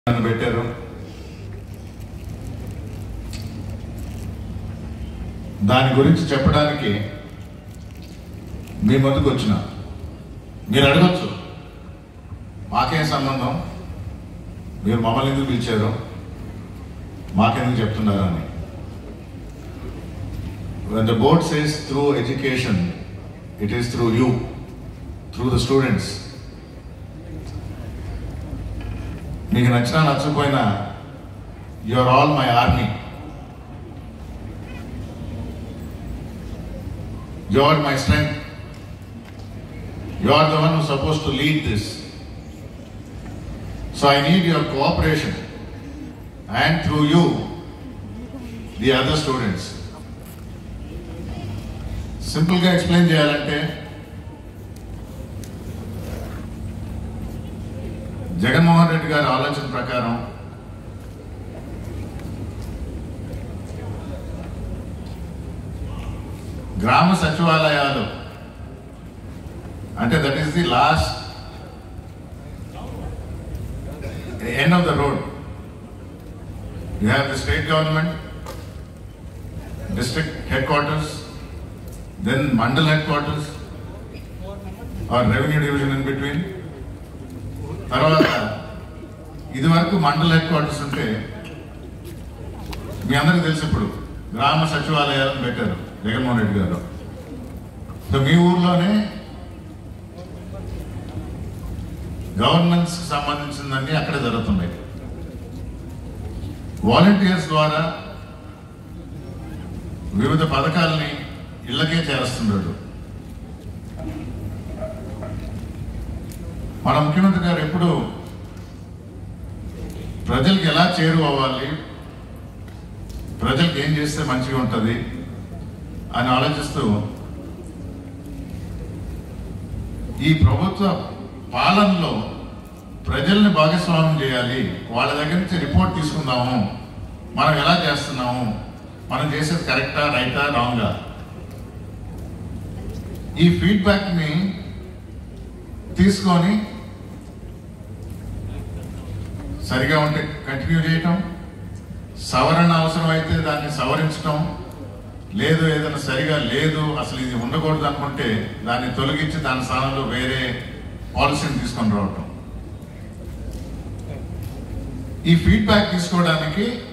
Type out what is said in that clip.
నన్ను పెట్టారు దాని గురించి చెప్పడానికి మీ ముందుకు వచ్చిన మీరు అడగచ్చు మాకేం సంబంధం మీరు మమ్మల్ని ఎందుకు పిలిచారు మాకెందుకు చెప్తున్నారు అని when the board says through education it is through you through the students మీకు నచ్చినా నచ్చకపోయినా you are all my army you are my strength you are the one who suppose to lead this so I need your cooperation and through you the other students సింపుల్గా explain చేయాలంటే జగన్మోహన్ రెడ్డి గారి ఆలోచన ప్రకారం గ్రామ సచివాలయాలు అంటే that is the last end of the road you have the state government district headquarters, then mandal headquarters, or revenue division in between. తర్వాత ఇది వరకు మండల్ హెడ్ క్వార్టర్స్ ఉంటే మీ అందరికి తెలుసు ఇప్పుడు గ్రామ సచివాలయాలను పెట్టారు జగన్మోహన్ రెడ్డి గారు సో మీ ఊర్లోనే గవర్నెన్స్ సంబంధించిందన్నీ అక్కడే జరుగుతున్నాయి వాలంటీర్స్ ద్వారా వివిధ పథకాలని ఇళ్ళకే చేరుస్తున్నాడు మన ముఖ్యమంత్రి గారు ఎప్పుడు ప్రజలకు ఎలా చేరువవ్వాలి ప్రజలకు ఏం చేస్తే మంచిగా ఉంటుంది అని ఆలోచిస్తూ ఈ ప్రభుత్వ పాలనలో ప్రజల్ని భాగస్వామ్యం చేయాలి వాళ్ళ దగ్గర నుంచి రిపోర్ట్ తీసుకుందాము మనం ఎలా చేస్తున్నాము మనం చేసేది కరెక్టా రైటా రాంగా ఈ ఫీడ్బ్యాక్ని తీసుకొని సరిగా ఉంటే కంటిన్యూ చేయటం సవరణ అవసరమైతే దాన్ని సవరించటం లేదు ఏదైనా సరిగా లేదు అసలు ఇది ఉండకూడదు అనుకుంటే దాన్ని తొలగించి దాని స్థానంలో వేరే పాలసీని తీసుకొని రావటం ఈ ఫీడ్బ్యాక్ తీసుకోవడానికి